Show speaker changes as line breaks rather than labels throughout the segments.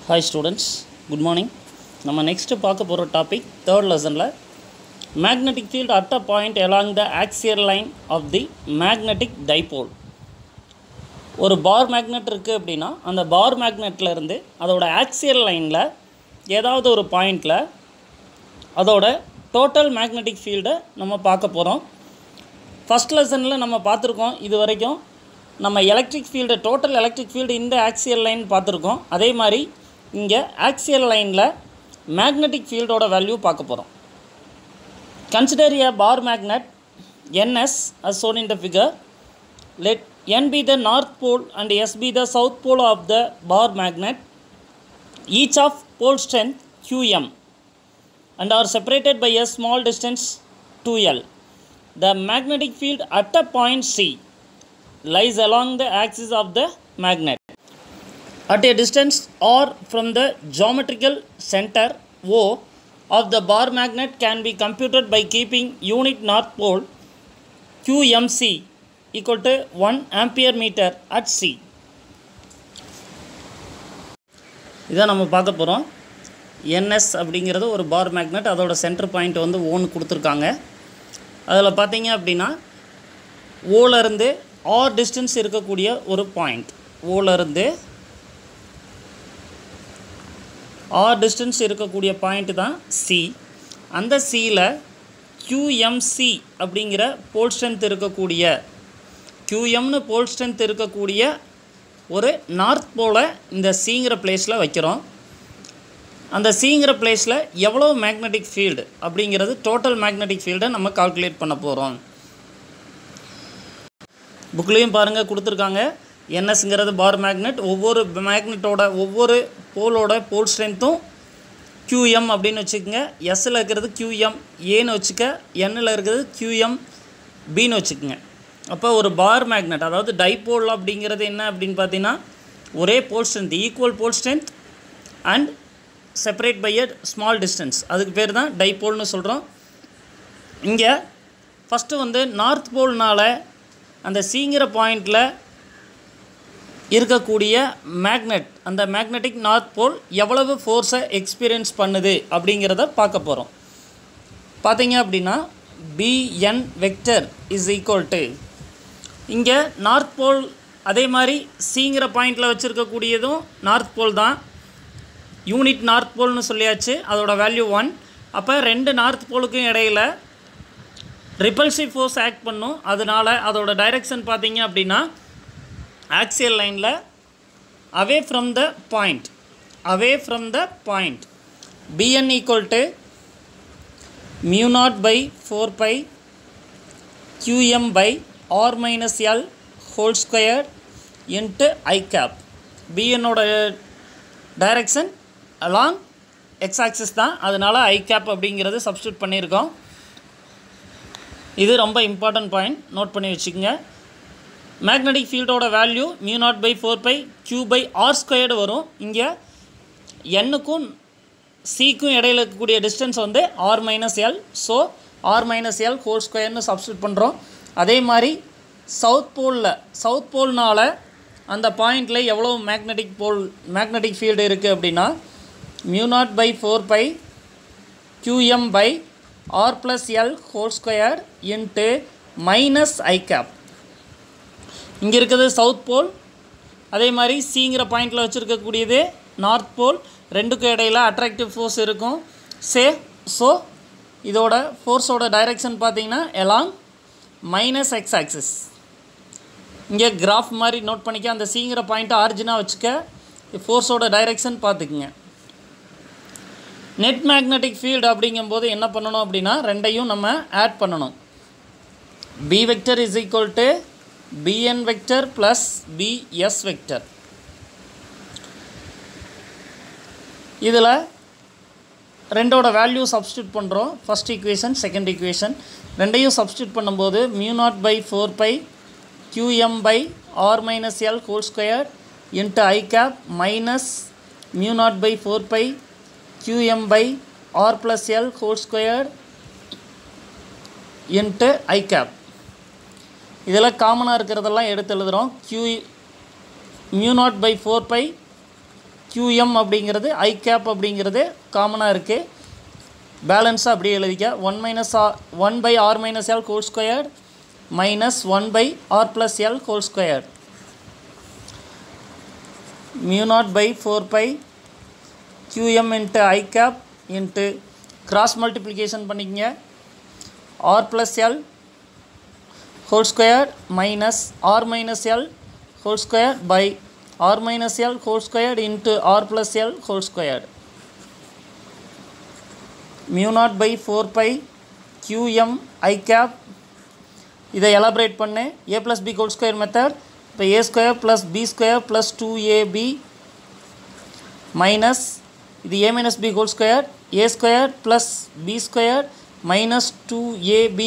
hi students good morning நம்ம next பார்க்க போகிற டாபிக் தேர்ட் லெசனில் magnetic field at a point along the axial line of the magnetic dipole ஒரு bar magnet இருக்குது அப்படின்னா அந்த பார் மேக்னெட்டில் இருந்து அதோட ஆக்சியல் லைனில் ஏதாவது ஒரு பாயிண்டில் அதோட டோட்டல் மேக்னெட்டிக் ஃபீல்டை நம்ம பார்க்க போகிறோம் ஃபஸ்ட் லெசனில் நம்ம பார்த்துருக்கோம் இது வரைக்கும் நம்ம electric field total electric field இந்த ஆக்சியல் லைன் பார்த்துருக்கோம் அதே மாதிரி இங்கே ஆக்சியல் லைனில் மேக்னெட்டிக் ஃபீல்டோட வேல்யூ பார்க்க போகிறோம் consider a bar magnet ns as shown in the figure let n be the north pole and s be the south pole of the bar magnet each of pole strength qm and are separated by a small distance 2l the magnetic field at a point c lies along the axis of the magnet at a distance r from the geometrical center o of the bar magnet can be computed by keeping unit north pole qmc equal to 1 ampere meter at c இதை நம்ம பார்க்க போகிறோம் NS அப்படிங்கிறது ஒரு bar magnet அதோட centre point வந்து ஓன்னு கொடுத்துருக்காங்க அதில் பார்த்தீங்க அப்படின்னா ஓலேருந்து ஆர் டிஸ்டன்ஸ் இருக்கக்கூடிய ஒரு பாயிண்ட் ஓலேருந்து ஆர் டிஸ்டன்ஸ் இருக்கக்கூடிய பாயிண்ட் தான் சி அந்த சியில் QMC அப்படிங்கிற போல் ஸ்ட்ரென்த் இருக்கக்கூடிய QMனு போல் ஸ்ட்ரென்த் இருக்கக்கூடிய ஒரு நார்த் போலை இந்த சிங்கிற பிளேஸில் வைக்கிறோம் அந்த சிங்கிற பிளேஸில் எவ்வளோ மேக்னெட்டிக் ஃபீல்டு அப்படிங்கிறது டோட்டல் மேக்னெட்டிக் ஃபீல்டை நம்ம கால்குலேட் பண்ண போகிறோம் புக்லேயும் பாருங்கள் கொடுத்துருக்காங்க என்எஸ்ங்கிறது பார் மேக்னெட் ஒவ்வொரு மேக்னெட்டோட ஒவ்வொரு போலோட போல் ஸ்ட்ரென்த்தும் QM அப்படின்னு வச்சுக்கோங்க எஸ்ஸில் இருக்கிறது QM ஏன்னு வச்சுக்க எண்ணில் இருக்கிறது QM பின்னு வச்சுக்கோங்க அப்போ ஒரு பார் மேக்னெட் அதாவது டைபோல் அப்படிங்கிறது என்ன அப்படின்னு பார்த்தீங்கன்னா ஒரே pole strength equal pole strength and separate by a small distance அதுக்கு பேர் தான் டைபோல்னு சொல்கிறோம் இங்கே ஃபஸ்ட்டு வந்து நார்த் போல்னால் அந்த சிங்கிற பாயிண்டில் இருக்கக்கூடிய மேக்னெட் அந்த மேக்னெட்டிக் நார்த் போல் எவ்வளவு ஃபோர்ஸை எக்ஸ்பீரியன்ஸ் பண்ணுது அப்படிங்கிறத பார்க்க போகிறோம் பார்த்தீங்க அப்படின்னா BN vector is equal to இங்கே நார்த் போல் அதே மாதிரி சிங்கிற பாயிண்டில் வச்சுருக்கக்கூடியதும் நார்த் போல் தான் யூனிட் நார்த் போல்னு சொல்லியாச்சு அதோட வேல்யூ ஒன் அப்போ ரெண்டு நார்த் போலுக்கும் இடையில ரிப்பல்சிவ் ஃபோர்ஸ் ஆக்ட் பண்ணும் அதனால் அதோட டைரெக்ஷன் பார்த்தீங்க அப்படின்னா ஆக்சியல் லைனில் away from the point away from the point BN equal to mu naught by four pi QM by R minus L whole square into I cap பிஎன்னோட direction along X axis தான் அதனால் ஐ gap அப்படிங்கிறது substitute பண்ணியிருக்கோம் இது ரொம்ப important point note பண்ணி வச்சுக்கோங்க magnetic ஃபீல்டோட value mu naught by four pi Q by R squared வரும் இங்கே எண்ணுக்கும் சிக்கும் இடையில இருக்கக்கூடிய டிஸ்டன்ஸ் வந்து R minus L so R minus L whole ஸ்கொயர்னு சப்ஸ்டியூட் பண்ணுறோம் அதே மாதிரி சவுத் போலில் சவுத் போல்னால் அந்த பாயிண்டில் எவ்வளோ மேக்னெட்டிக் போல் மேக்னெட்டிக் ஃபீல்டு இருக்குது அப்படின்னா mu naught by four pi QM by R plus L whole square into minus I cap இங்கே இருக்கிறது சவுத் போல் அதே மாதிரி சிங்கிற பாயிண்டில் வச்சுருக்கக்கூடியது நார்த் போல் ரெண்டுக்கும் இடையில் அட்ராக்டிவ் ஃபோர்ஸ் இருக்கும் சே ஸோ இதோட ஃபோர்ஸோட டைரெக்ஷன் பார்த்தீங்கன்னா எலாங் மைனஸ் எக்ஸ் ஆக்சிஸ் இங்கே கிராஃப் மாதிரி நோட் பண்ணிக்க அந்த சிங்கிற பாயிண்ட்டை ஆரிஜினாக வச்சுக்க ஃபோர்ஸோட டைரெக்ஷன் பார்த்துக்குங்க நெட் மேக்னெட்டிக் ஃபீல்டு அப்படிங்கும்போது என்ன பண்ணணும் அப்படின்னா ரெண்டையும் நம்ம ஆட் பண்ணணும் B vector is equal to bn vector plus bs vector இதில் ரெண்டோட வேல்யூ சப்ஸ்டியூட் பண்ணுறோம் ஃபஸ்ட் ஈக்குவேஷன் செகண்ட் ஈக்குவேஷன் ரெண்டையும் சப்ஸ்டியூட் பண்ணும்போது mu naught by four pi QM by R minus L whole square into I cap minus mu naught by four pi QM by R plus L whole square into I cap இதில் காமனாக இருக்கிறதெல்லாம் எடுத்து எழுதுகிறோம் Q mu naught by four pi QM அப்படிங்கிறது ஐ gap அப்படிங்கிறது காமனாக இருக்குது பேலன்ஸாக அப்படியே எழுதிக்க one minus R one by R minus L whole squared minus one by R plus L whole squared mu naught by four pi QM into I cap into cross multiplication பண்ணிக்கங்க R plus L whole square minus r minus l whole square by r minus l whole square into r plus l whole square mu naught by 4 pi qm i cap இதை elaborate பண்ணு a plus b whole square method இப்போ a square plus b square plus 2ab minus இது a minus b whole square a square plus b square minus 2ab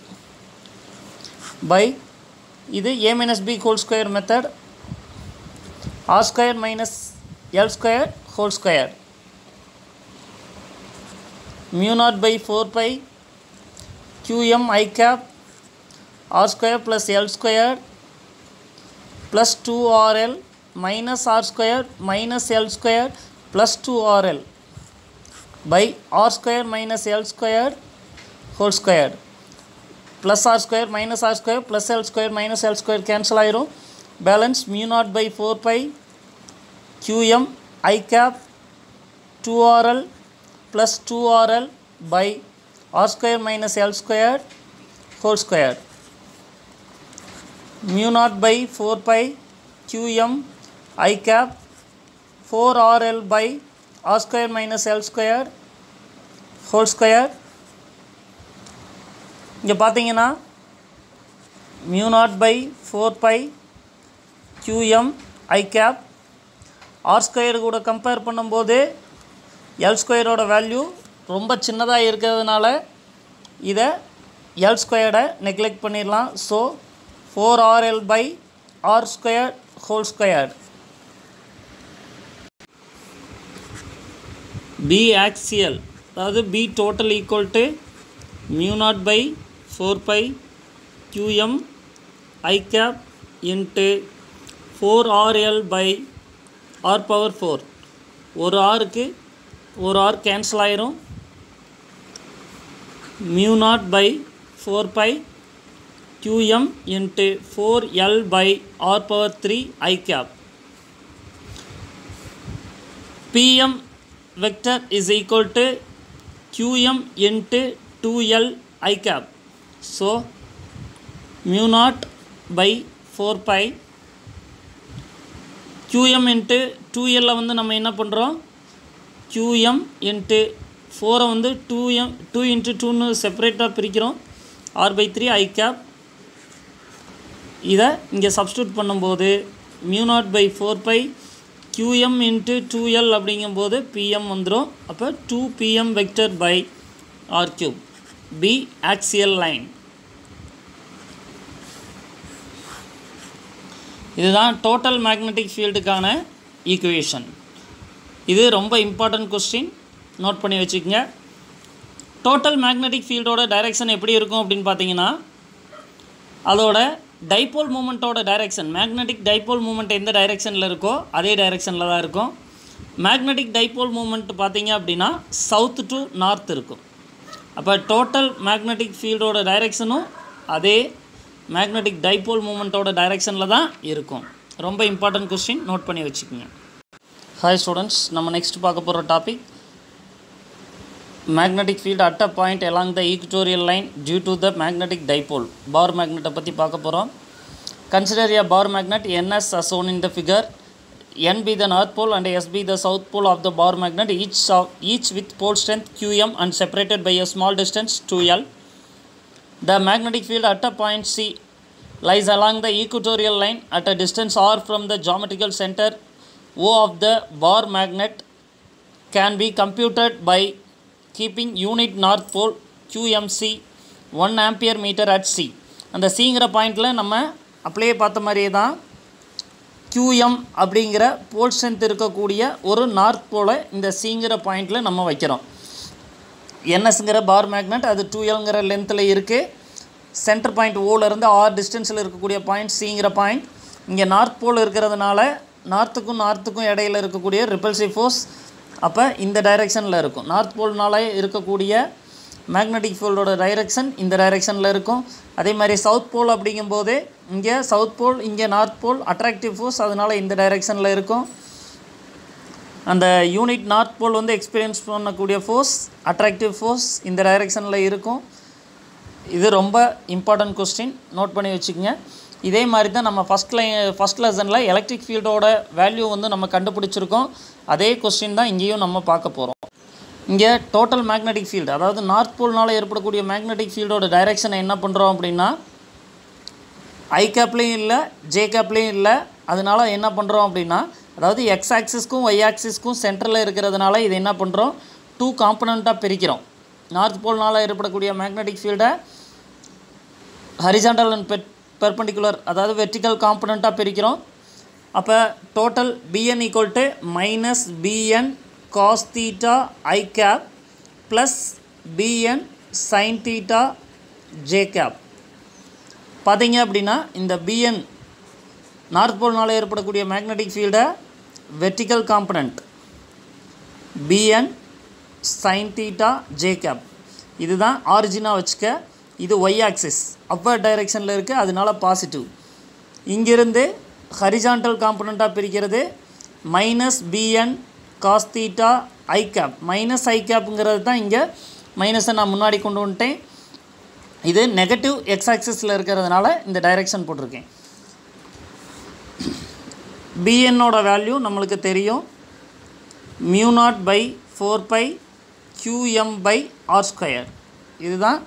by இது a minus b whole square method r square minus l square whole square mu naught by 4 pi qm i cap r square plus l square plus 2rl minus r square minus l square plus 2rl by r square minus l square whole square plus r square minus r square plus l square minus l square cancel ஆயிரும் balance mu naught by 4 pi qm i cap 2rl plus 2rl by r square minus l square whole square mu naught by 4 pi qm i cap 4rl by r square minus l square whole square இங்கே பார்த்தீங்கன்னா mu naught by four pi QM I cap R square கூட compare பண்ணும்போது L ஸ்கொயரோட value ரொம்ப சின்னதாக இருக்கிறதுனால இதை L ஸ்கொயர்டை நெக்லெக்ட் பண்ணிடலாம் so four RL by R square whole squared B axial அதாவது B total equal to mu naught by four pi QM I cap into four RL by R power four ஒரு ஆருக்கு ஒரு R cancel ஆயிரும் mu naught by four pi QM into four L by R power three I cap BM vector is equal to qm into 2l i cap so mu naught by 4 pi qm into 2l வந்து நம்ம என்ன பண்ணுறோம் qm into 4 வந்து 2m 2 into 2னு செப்பரேட்டாக பிரிக்கிறோம் r by 3 i cap இதை இங்கே substitute பண்ணும்போது mu naught by four pi QM into two L அப்படிங்கும்போது பிஎம் வந்துடும் அப்போ two BM vector by R cube B axial line இதுதான் டோட்டல் மேக்னெட்டிக் ஃபீல்டுக்கான ஈக்குவேஷன் இது ரொம்ப இம்பார்ட்டன்ட் கொஸ்டின் நோட் பண்ணி வச்சுக்கோங்க டோட்டல் மேக்னெட்டிக் ஃபீல்டோட டைரெக்ஷன் எப்படி இருக்கும் அப்படின்னு பார்த்தீங்கன்னா அதோட டைபோல் மூமெண்ட்டோட டைரெக்ஷன் மேக்னெட்டிக் டைபோல் மூமெண்ட் எந்த டைரெக்ஷனில் இருக்கோ அதே டைரெக்ஷனில் தான் இருக்கும் மேக்னெட்டிக் டைபோல் மூமெண்ட் பார்த்தீங்க அப்படின்னா சவுத் டு நார்த் இருக்கும் அப்போ டோட்டல் மேக்னெட்டிக் ஃபீல்டோட டைரெக்ஷனும் அதே மேக்னெட்டிக் டைபோல் மூமெண்ட்டோட டைரெக்ஷனில் தான் இருக்கும் ரொம்ப இம்பார்ட்டன்ட் கொஸ்டின் நோட் பண்ணி வச்சுக்கோங்க ஹாய் ஸ்டூடெண்ட்ஸ் நம்ம நெக்ஸ்ட் பார்க்க போகிற topic magnetic field at a point along the equatorial line due to the magnetic dipole bar magnet பற்றி பார்க்க போகிறோம் consider a bar magnet ns as shown in the figure n be the north pole and s be the south pole of the bar magnet each of, each with pole strength qm and separated by a small distance 2l the magnetic field at a point c lies along the equatorial line at a distance r from the geometrical center o of the bar magnet can be computed by keeping unit north pole QMC 1 ampere meter at C அந்த சிங்கிற பாயிண்டில் நம்ம அப்படியே பார்த்த மாதிரியே தான் QM அப்படிங்கிற போல் strength இருக்கக்கூடிய ஒரு நார்த் போலை இந்த சிங்கிற பாயிண்டில் நம்ம வைக்கிறோம் என்எஸ்ங்கிற பார் மேக்னெட் அது டூ எல்ங்கிற லென்த்தில் இருக்குது சென்டர் பாயிண்ட் ஓலேருந்து ஆறு டிஸ்டன்ஸில் இருக்கக்கூடிய பாயிண்ட் சிங்கிற பாயிண்ட் இங்கே நார்த் போல் இருக்கிறதுனால நார்த்துக்கும் நார்த்துக்கும் இடையில இருக்கக்கூடிய ரிப்பல்சிவ் ஃபோர்ஸ் அப்போ இந்த டைரெக்ஷனில் இருக்கும் நார்த் போல்னால இருக்கக்கூடிய மேக்னெட்டிக் ஃபீல்டோட டைரெக்ஷன் இந்த டைரெக்ஷனில் இருக்கும் அதே மாதிரி சவுத் போல் அப்படிங்கும்போது இங்கே சவுத் போல் இங்கே நார்த் போல் அட்ராக்டிவ் ஃபோர்ஸ் அதனால் இந்த டைரெக்ஷனில் இருக்கும் அந்த யூனிட் நார்த் போல் வந்து எக்ஸ்பீரியன்ஸ் பண்ணக்கூடிய ஃபோர்ஸ் அட்ராக்டிவ் ஃபோர்ஸ் இந்த டைரெக்ஷனில் இருக்கும் இது ரொம்ப இம்பார்ட்டன்ட் கொஸ்டின் நோட் பண்ணி வச்சுக்கோங்க இதே மாதிரி தான் நம்ம ஃபஸ்ட் லை ஃபஸ்ட் லெசனில் எலக்ட்ரிக் ஃபீல்டோட வேல்யூ வந்து நம்ம கண்டுபிடிச்சிருக்கோம் அதே கொஸ்டின் தான் இங்கேயும் நம்ம பார்க்க போகிறோம் இங்கே டோட்டல் மேக்னெட்டிக் ஃபீல்டு அதாவது நார்த் போல்னால் ஏற்படக்கூடிய மேக்னெட்டிக் ஃபீல்டோட டைரெக்ஷனை என்ன பண்ணுறோம் அப்படின்னா ஐ கேப்லேயும் இல்லை ஜே கேப்லேயும் இல்லை அதனால என்ன பண்ணுறோம் அப்படின்னா அதாவது எக்ஸ் ஆக்சிஸ்க்கும் ஒய் ஆக்சிஸ்க்கும் சென்டரில் இருக்கிறதுனால இது என்ன பண்ணுறோம் டூ காம்பனண்ட்டாக பிரிக்கிறோம் நார்த் போல்னால் ஏற்படக்கூடிய மேக்னெட்டிக் ஃபீல்டை ஹரிசாண்டல் அண்ட் பெட் பெர்பண்டிகுலர் அதாவது வெர்டிக்கல் காம்பனண்ட்டாக பிரிக்கிறோம் அப்போ total BN equal to minus BN cos theta I cap plus BN sine theta J cap பார்த்தீங்க அப்படின்னா இந்த பிஎன் நார்த் போல்னால் ஏற்படக்கூடிய மேக்னெட்டிக் ஃபீல்டை vertical component BN sine theta J cap இதுதான் ஆரிஜினாக வச்சுக்க இது ஒய் ஆக்சிஸ் அப்பர் டைரெக்ஷனில் இருக்குது அதனால பாசிட்டிவ் இங்கிருந்து ஹரிஜான்டல் காம்பனண்ட்டாக பிரிக்கிறது minus BN cos theta I cap minus I கேப்புங்கிறது தான் இங்கே மைனஸை நான் முன்னாடி கொண்டு வந்துட்டேன் இது நெகட்டிவ் எக்ஸ் ஆக்சிஸில் இருக்கிறதுனால இந்த டைரெக்ஷன் போட்டிருக்கேன் பிஎன்னோட வேல்யூ நம்மளுக்கு தெரியும் mu naught by four pi QM by R square இதுதான்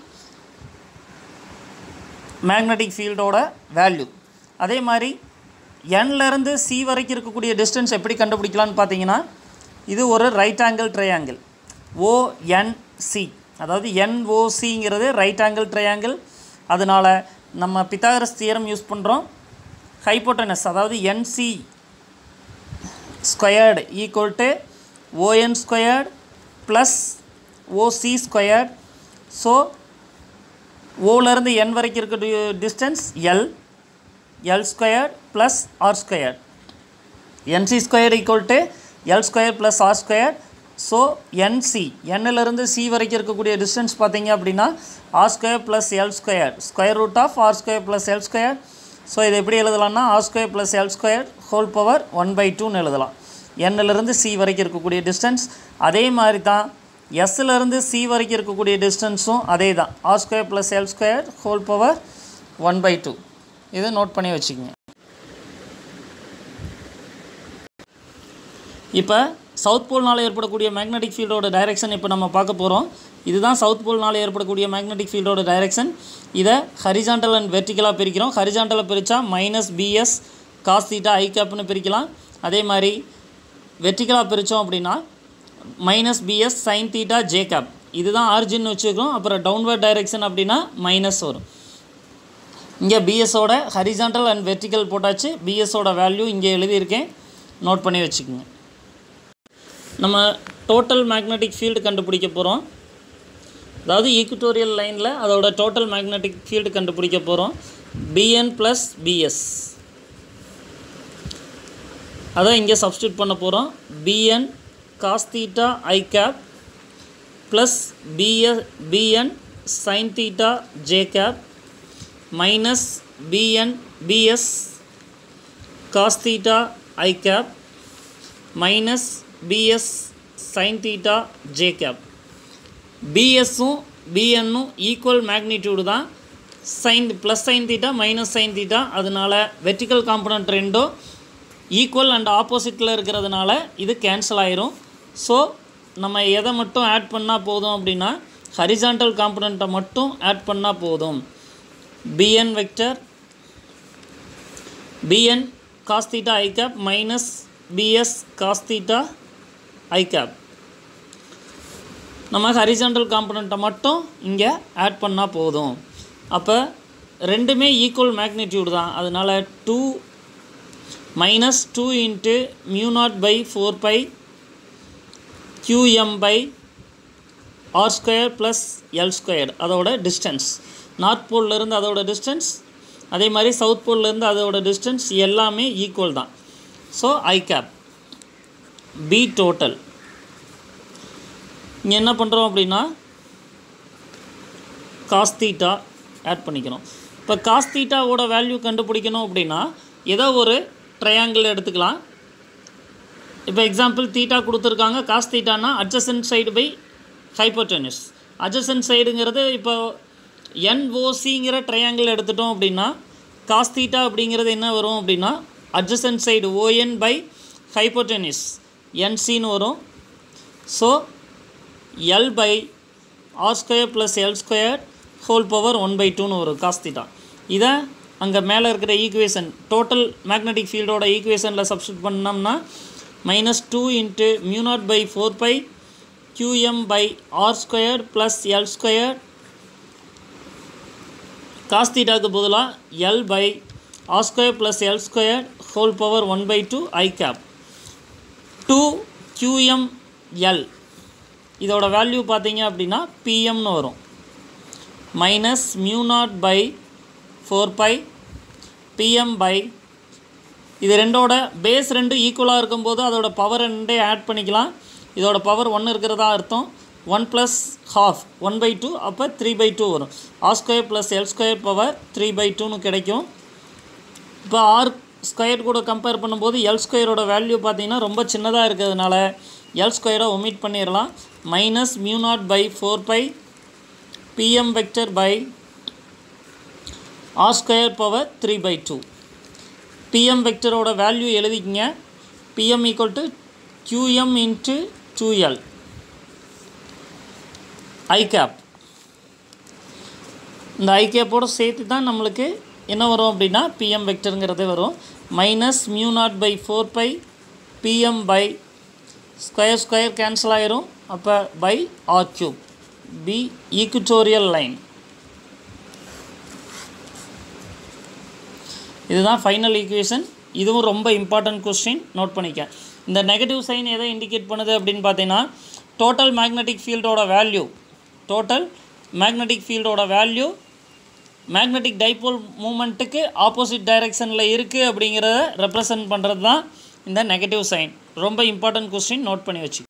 மேக்னெட்டிக் ஃபீல்டோட வேல்யூ அதே மாதிரி என்லேருந்து சி வரைக்கும் இருக்கக்கூடிய டிஸ்டன்ஸ் எப்படி கண்டுபிடிக்கலான்னு பார்த்தீங்கன்னா இது ஒரு ரைட் ஆங்கிள் ட்ரையாங்கிள் ஓஎன்சி அதாவது என்ஓசிங்கிறது ரைட் ஆங்கிள் ட்ரையாங்கிள் அதனால் நம்ம பித்தாகரஸ் தியரம் யூஸ் பண்ணுறோம் ஹைப்போட்டனஸ் அதாவது NC squared equal to ON squared plus OC squared so ஓலேருந்து என் வரைக்கும் இருக்க distance L L squared plus R squared NC square equal to L square plus R square so NC எண்ணிலிருந்து C வரைக்கும் இருக்கக்கூடிய distance பார்த்தீங்க அப்படின்னா R square plus L square square root of R square plus L square so இது எப்படி எழுதலாம்னா R square plus L square whole power one by டூன்னு எழுதலாம் எண்ணிலிருந்து சி வரைக்கும் இருக்கக்கூடிய டிஸ்டன்ஸ் அதே மாதிரி தான் எஸ்ஸிலேருந்து சி வரைக்கும் இருக்கக்கூடிய டிஸ்டன்ஸும் அதே தான் R square plus L square whole power one by two இதை நோட் பண்ணி வச்சுக்கோங்க இப்போ சவுத் போல்னால் ஏற்படக்கூடிய மேக்னெட்டிக் ஃபீல்டோட டைரெக்ஷன் இப்போ நம்ம பார்க்க போகிறோம் இதுதான் சவுத் போல்னால் ஏற்படக்கூடிய மேக்னெட்டிக் ஃபீல்டோட டைரெக்ஷன் இதை ஹரிஜாண்டல் அண்ட் வெர்டிக்கலாக பிரிக்கிறோம் ஹரிஜாண்டலை பிரித்தா minus BS cos theta I கேப்னு பிரிக்கலாம் அதே மாதிரி வெர்டிக்கலாக பிரித்தோம் அப்படின்னா minus BS sine theta J cap இதுதான் ஆர்ஜின் வச்சுக்கிறோம் அப்புறம் டவுன்வர்ட் டைரெக்ஷன் அப்படின்னா மைனஸ் வரும் இங்கே பிஎஸோட ஹரிசாண்டல் அண்ட் வெர்டிக்கல் போட்டாச்சு பிஎஸோட வேல்யூ இங்கே எழுதியிருக்கேன் நோட் பண்ணி வச்சுக்கோங்க நம்ம டோட்டல் மேக்னெட்டிக் ஃபீல்டு கண்டுபிடிக்க போகிறோம் அதாவது ஈக்குட்டோரியல் லைனில் அதோட டோட்டல் மேக்னெட்டிக் ஃபீல்டு கண்டுபிடிக்க போகிறோம் பிஎன் ப்ளஸ் பிஎஸ் அதை இங்கே சப்ஸ்டியூட் பண்ண போகிறோம் BN cos theta I cap plus BS BN sine theta J cap minus BN BS cos theta I cap minus BS sine theta J cap பிஎஸ்ஸும் பிஎன்னும் equal magnitude தான் sine plus sine theta minus sine theta அதனால vertical component ரெண்டும் equal and ஆப்போசிட்டில் இருக்கிறதுனால இது cancel ஆயிரும் so நம்ம எதை மட்டும் ஆட் பண்ணால் போதும் அப்படின்னா ஹரிசாண்டல் காம்பனண்ட்டை மட்டும் ஆட் பண்ணால் போதும் BN vector BN cos theta I cap minus BS cos theta I cap நம்ம ஹரிசாண்டல் காம்பனண்ட்டை மட்டும் இங்கே ஆட் பண்ணால் போதும் அப்போ ரெண்டுமே ஈக்குவல் மேக்னிடியூட் தான் அதனால் two minus two into mu naught by four pi QM by R square plus L square அதோட டிஸ்டன்ஸ் நார்த் போல்லேருந்து அதோட டிஸ்டன்ஸ் அதே மாதிரி சவுத் போல்லேருந்து அதோட டிஸ்டன்ஸ் எல்லாமே ஈக்குவல் தான் so I cap B total இங்கே என்ன பண்ணுறோம் அப்படின்னா காஸ் தீட்டா ஆட் பண்ணிக்கிறோம் இப்போ காஸ் தீட்டாவோட வேல்யூ கண்டுபிடிக்கணும் அப்படின்னா ஏதோ ஒரு ட்ரையாங்கிள் எடுத்துக்கலாம் இப்போ எக்ஸாம்பிள் தீட்டா கொடுத்துருக்காங்க காஸ் தீட்டானா adjacent side by hypotenuse adjacent சைடுங்கிறது இப்போ என்ஓசிங்கிற ட்ரையாங்கிள் எடுத்துட்டோம் அப்படின்னா காஸ் தீட்டா அப்படிங்கிறது என்ன வரும் அப்படின்னா adjacent side ON by hypotenuse என்சின்னு வரும் so L by R square plus L square whole power one by டூன்னு வரும் காஸ் தீட்டா இதை அங்கே மேலே இருக்கிற ஈக்குவேஷன் டோட்டல் மேக்னெட்டிக் ஃபீல்டோட ஈக்குவேஷனில் சப்ஸ்டியூட் பண்ணோம்னா minus two into mu naught by four pi QM by R square plus L square cos தீட்டாக்கு பதிலாக L by R square plus L square whole power one by two I cap two QM L இதோட value பார்த்தீங்க அப்படின்னா பிஎம்னு வரும் minus mu naught by four by PM by இது ரெண்டோட base ரெண்டு ஈக்குவலாக இருக்கும்போது அதோட பவர் ரெண்டே ஆட் பண்ணிக்கலாம் இதோட பவர் ஒன்று இருக்கிறதா அர்த்தம் one plus half one by two அப்போ த்ரீ பை டூ வரும் R square plus L square power three by டூன்னு கிடைக்கும் இப்போ ஆர் ஸ்கொயர் கூட கம்பேர் பண்ணும்போது எல் ஸ்கொயரோட வேல்யூ பார்த்தீங்கன்னா ரொம்ப சின்னதாக இருக்கிறதுனால எல் ஸ்கொயரை ஒமிட் பண்ணிடலாம் minus mu naught by four by PM vector by R square power three by two PM வெக்டரோட வேல்யூ எழுதிக்கிங்க PM equal to QM into two L i cap இந்த ஐகேப்போட சேர்த்து தான் நம்மளுக்கு என்ன வரும் அப்படின்னா பிஎம் வெக்டருங்கிறது வரும் minus mu naught by four by PM by square square cancel ஆயிரும் அப்போ by R cube P equatorial line இதுதான் ஃபைனல் ஈக்குவேஷன் இதுவும் ரொம்ப இம்பார்ட்டன்ட் கொஸ்டின் நோட் பண்ணிக்க இந்த நெகட்டிவ் சைன் எதை இண்டிகேட் பண்ணுது அப்படின்னு பார்த்தீங்கன்னா டோட்டல் மேக்னெட்டிக் ஃபீல்டோட வேல்யூ டோட்டல் மேக்னெட்டிக் ஃபீல்டோட வேல்யூ மேக்னெட்டிக் டைபோல் மூமெண்ட்டுக்கு ஆப்போசிட் டைரெக்ஷனில் இருக்குது அப்படிங்கிறத ரெப்ரசன்ட் பண்ணுறது தான் இந்த நெகட்டிவ் சைன் ரொம்ப இம்பார்ட்டன்ட் கொஸ்டின் நோட் பண்ணி வச்சு